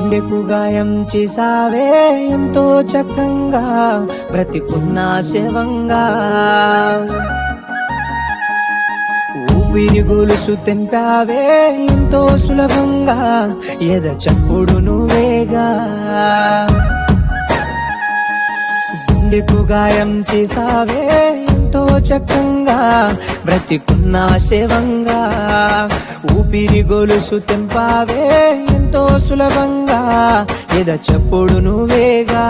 గుండెకు గాయం చేసావే ఎంతో చక్కంగా బ్రతికున్నా శవంగా ఊపిరి గొలుసు తెంపావే ఎంతో సులభంగా ఎద చప్పుడు నువ్వేగా గుండెకు గాయం చేసావే ఎంతో చక్కంగా బ్రతికున్నా శవంగా ఊపిరి గొలుసు తెంపావే ఎంతో సులభంగా ఎద చప్పుడు నువ్వేగా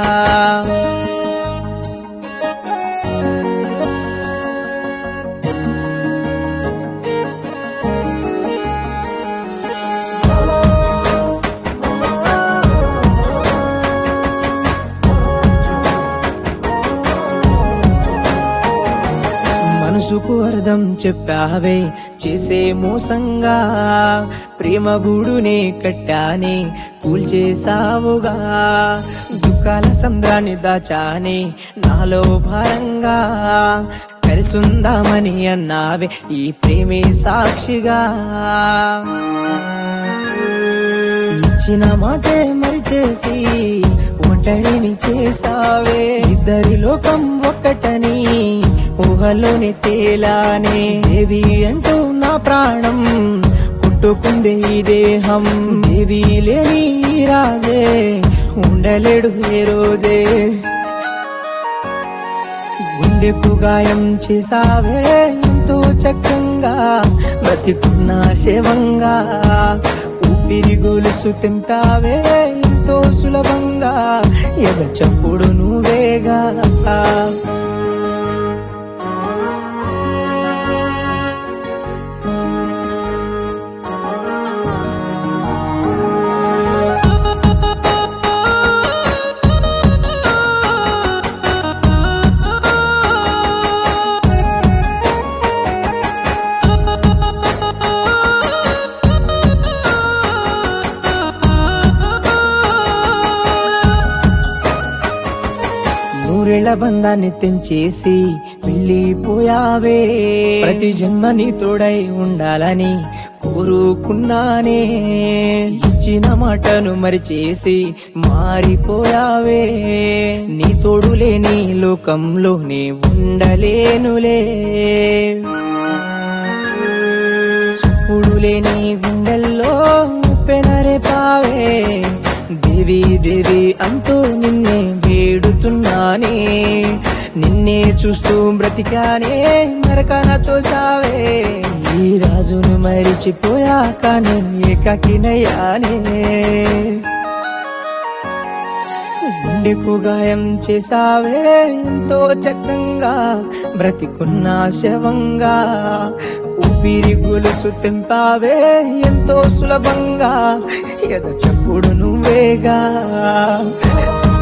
మనసుకు అర్థం చెప్పావే చేసే మోసంగా ప్రేమ గూడునే కట్టానే కూల్చేసావుగా దుఃఖాల సంద్రాన్ని దాచానే నాలో భారంగా కలిసుందామని అన్నావే ఈ ప్రేమే సాక్షిగా ఇచ్చిన మాటే మరిచేసి ఒంటరిని చేసావే ఇద్దరి లోకం ఒక్కటని ఊహలోని తేలానే దేవి అంటూ నా ప్రాణం కొట్టుకుంది ఈ దేహం దేవి లేని ఈ రాజే ఉండలేడు ఏ రోజే గుండెకు గాయం చేసావే ఎంతో చక్కంగా బతికున్న శవంగా ఊపిరి గొలుసు తింటావే ఎంతో సులభంగా ఎద చప్పుడు నువ్వేగా నూరేళ్ల బంధాన్ని తెంచేసి వెళ్ళిపోయావే ప్రతి జన్మని తోడై ఉండాలని కోరుకున్నానే ఇచ్చిన మాటను మరిచేసి మారిపోయావే నీ తోడు లేని లోకంలోనే ఉండలేనులే చూడు లేని గుండెల్లో పెనరేపావే దేవి దేవి అంటూ నిన్నే వేడుతున్నానే నిన్నే చూస్తూ బ్రతికానే నరకనతో సావే ఈ రాజును మరిచిపోయాక నేను ఏకాకినయ్యానే గుండెకు గాయం చేసావే ఎంతో చక్కంగా బ్రతికున్న శవంగా ఊపిరి గొలుసు తెంపావే ఎంతో సులభంగా ఎద చప్పుడు నువ్వేగా